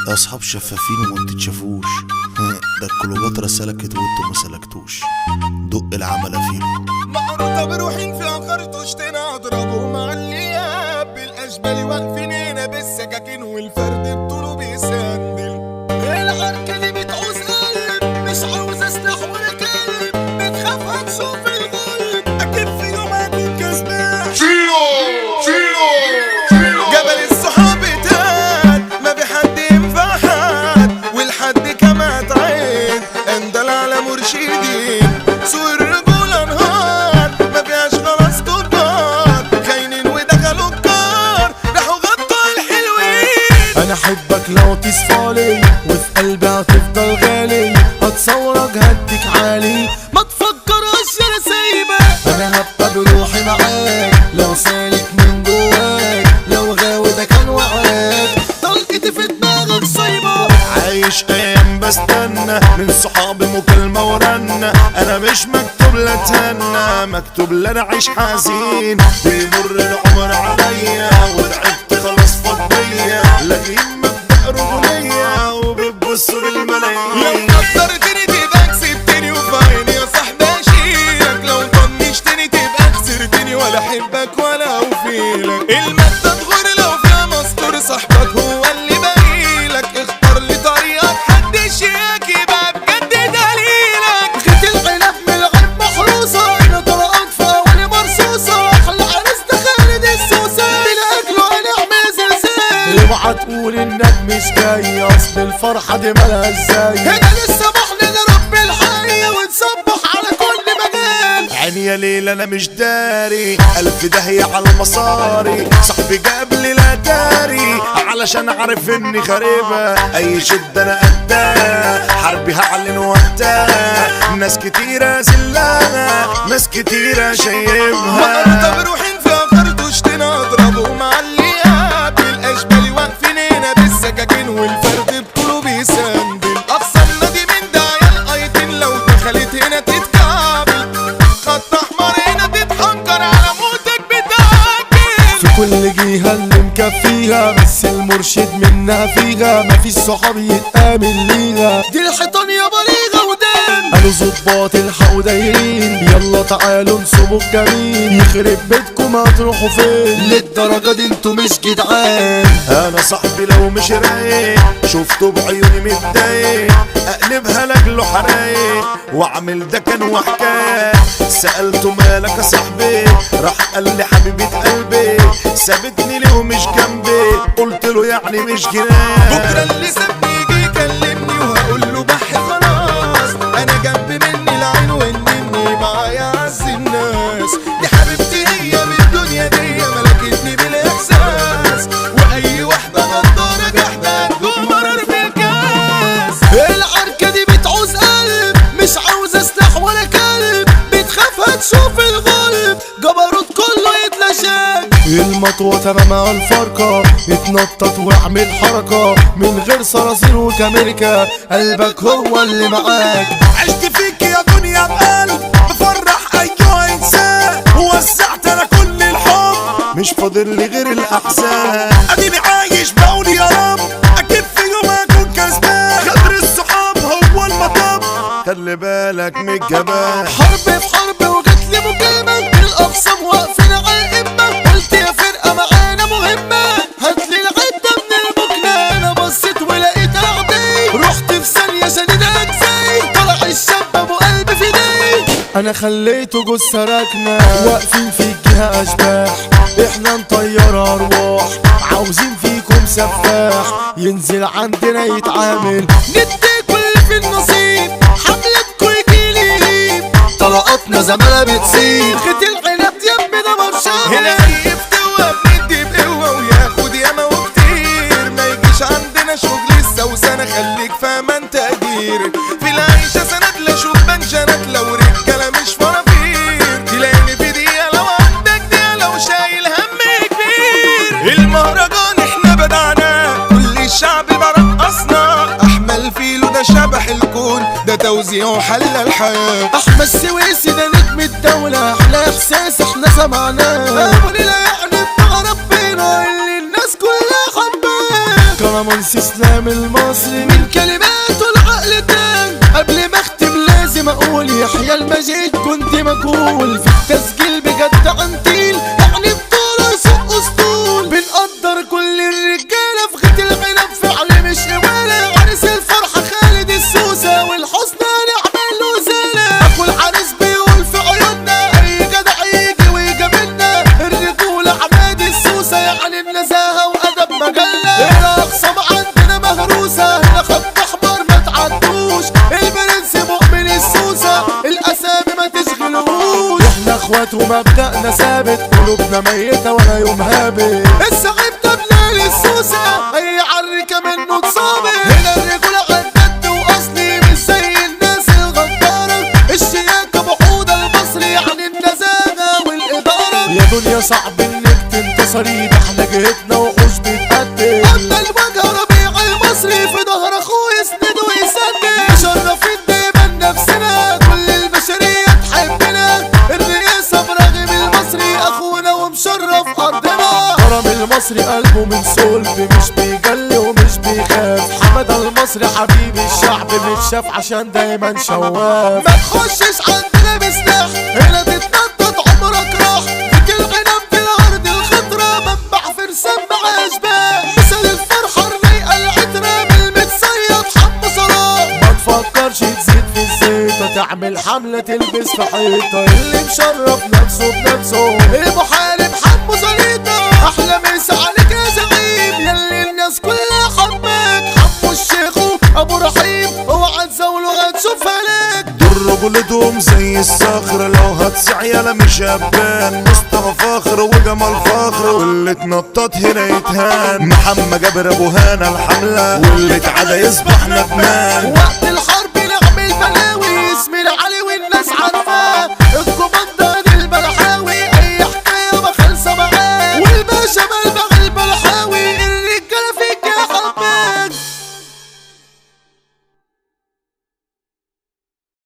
يا اصحاب شفافين وما بتتشافوش ده الكليوباترا سلكت وانتوا ما سلكتوش دق العمل فيهم معروضة بروحين في عقار تشتنا اضربه مع اللياب بالاشبال واقفين هنا بالسكاكين والفرد بطوله بيسندل العركة دي بتعوز قلب مش عاوز اسلح ولا كلب بتخاف هتشوف الغلب اكيد في يوم هكون كسبان جبل الصحاب اتهان ما بحد ينفع حد والحد كما تعين اندل على مرشدين سوق الرجولة انهار ما فيهاش خلاص كبار خاينين ودخلوا الكار راحوا غطوا الحلوين انا احبك لو تصفالي وفي قلبي هتفضل غالي هتصورك هديك عالي ما تفكرش انا سايبك انا هبقى بروحي معاك لو سالك من جواك لو غاوي ده كان وعاك طلقتي في دماغك صايبة عايش ايام بستنى من صحابي مكالمة ورنة انا مش مكتوب لا اتهنى مكتوب لا انا اعيش حزين بيمر العمر عليا وتعبت خلاص فضية لاقيين مبدأ رجولية وبتبصوا لو للملايين قدرتني تبقى كسبتني وفي عيني يا صاحبي اشيلك لو طنشتني تبقى خسرتني ولا احبك ولا اوفيلك المادة تغور لو فيها مستور صاحبك هو اللي باقيلك اختار لي طريقك حد يشيك يبقى بجد دليلك خد العنب من الغيب محروسة انا طلقات في اولي مرصوصة احلى عريس ده خالد السوسة من اجله هنعمل زلزال اوعى تقول انك مش جاي اصل الفرحة دي مالها ازاي هنا لسه محن لرب الحي ونصبح على كل مجال عيني يا ليل انا مش داري الف داهية على المصاري صاحبي جاب لي لا داري علشان عارف اني خريبة اي شدة انا قدها حربي هعلن وقتها ناس كتيرة زلانة ناس كتيرة شايبها مرة بروحين في خرطوشتنا اضربه مع اللياب الاشبال واقفين هنا بالسكاكين والفرد بطوله بيسندل اخصمنا دي من دايا الايتين لو دخلت هنا تتكابل خط احمر هنا تتحنكر على موتك بتاكل في كل جهة اللي مكفيها بس المرشد منها فيها مفيش صحاب يتآمن ليها دي الحيطان يا بليغة ودان قالوا ظباط الحقوا دايرين يلا تعالوا انصبوا الجميل يخرب بيتكم هتروحوا فين للدرجة دي انتوا مش جدعان انا صاحبي لو مش رايق شفته بعيوني متضايق اقلبها لاجله حرايق واعمل ده كان وحكايه سالته مالك يا صاحبي راح قال لي حبيبه قلبي سابتني ليه ومش جنبي قلت له يعني مش جيران بكره اللي سابني يجي يكلمني وهقول له بح خلاص انا جنب مني العين والنني معايا اعز الناس دي حبيبتي هي من الدنيا دي ملكتني بالاحساس واي واحده غداره جحده تكون مرر في الكاس العركة دي بتعوز قلب مش عاوزة سلاح ولا كلب بتخاف هتشوف الغلب جبروت كله يتلاشاك المطوة تمام الفرقة اتنطط واعمل حركة من غير صراصير وكاميركا قلبك هو اللي معاك عشت فيك يا دنيا بقلب بفرح ايها انسان ووزعت انا كل الحب مش فاضل لي غير الاحزان اديني عايش بقول يا رب اكيد في يوم اكون كسبان خاطر الصحاب هو المطب خلي بالك من الجبان حرب في حرب وجات لي مكالمة الأقسام واقفين على الإمة قلت يا فرقة معانا مهمة هاتلي العدة من المكنة أنا بصيت ولقيت أعدي رحت في ثانية شديدة أجزاي طلع الشاب أبو قلب في دي أنا خليته جثة راكنة واقفين في الجهة أشباح إحنا نطير أرواح عاوزين فيكم سفاح ينزل عندنا يتعامل نديكوا اللي في النصيب حملتكوا يجيلي يجيب طلقاتنا زمالة بتسيب خد العنب يم ده مرشان هنا اي فتوى بندي بقوة وياخد ياما وكتير ما يجيش عندنا شغل السوسنة خليك فاهمان تقدير في العيشة سند لا شوف بنشنك لو رجالة مش فرافير تلاقيني في دقيقة لو عندك دقيقة لو شايل هم كبير المهرجان احنا بدعنا كل الشعب برقصنا احمل فيلو ده شبح الكون ده توزيع وحل الحياة احمد السويسي ده نجم الدولة احلى احساس احنا سمعناه ابو ليلى يعني بتاع ربنا اللي الناس كلها حباه رمانس اسلام المصري من كلماته العقل تان قبل ما اختم لازم اقول يحيى المجيد كنت مجهول في التسجيل بجد عنتيل يعني بطولة سوق اسطول بنقدر كل الرجالة في غيط العنب فعل مش قوالة عريس الفرحة خالد السوسة والحسن نعمل له زالة اخو العريس بيقول في عيوننا اي جدع يجي ويجاملنا الرجولة عماد السوسة يعني النزاهة وادب مجلة الاقسام عندنا مهروسة هنا خط احمر ما تعدوش البرنس مؤمن السوسة الاسامي ما تشغلوش احنا اخوات ومبدأنا ثابت قلوبنا ميتة ولا يوم هابط السعيد ده بلال السوسة اي عركة منه تصابر هنا الرجولة غدت واصلي مش زي الناس الغدارة الشياكة بحودة المصري يعني النزاهة والإدارة يا دنيا صعب انك تنتصري ده احنا جهتنا وحوش بتقدم اما الوجه ربيع المصري في ظهر اخوه يسند ويسند مشرفين دايما نفسنا كل البشرية تحبنا الرئاسة براغم المصري اخونا ومشرف ارضنا كرم المصري قلبه من صلب مش بيجلي ومش بيخاف حمد المصري حبيب الشعب متشاف عشان دايما شواف ما تخشش عندنا بسلاح هنا تتنطط عمرك راح فيك الغنم في الارض الخضرا منبع فرسان مع اشباح مثل الفرحة الرايقة العترة بالمتصيد حم صلاح ما تفكرش تزيد في الزيت وتعمل حملة تلبس في حيطة اللي مشرف نفسه بنفسه المحارب حمو زليطة أحلى مسا عليك يا زعيم يلي الناس كلها حبك حمو الشيخ أبو رحيم اوعى تزاوله هتشوفها لك دول رجولتهم زي الصخر لو هتسعى يالا مش هبان مصطفى فاخر وجمال فاخر واللي اتنطط هنا يتهان محمد جابر ابو هانا الحملة واللي اتعدى يصبح ندمان وقت الحرب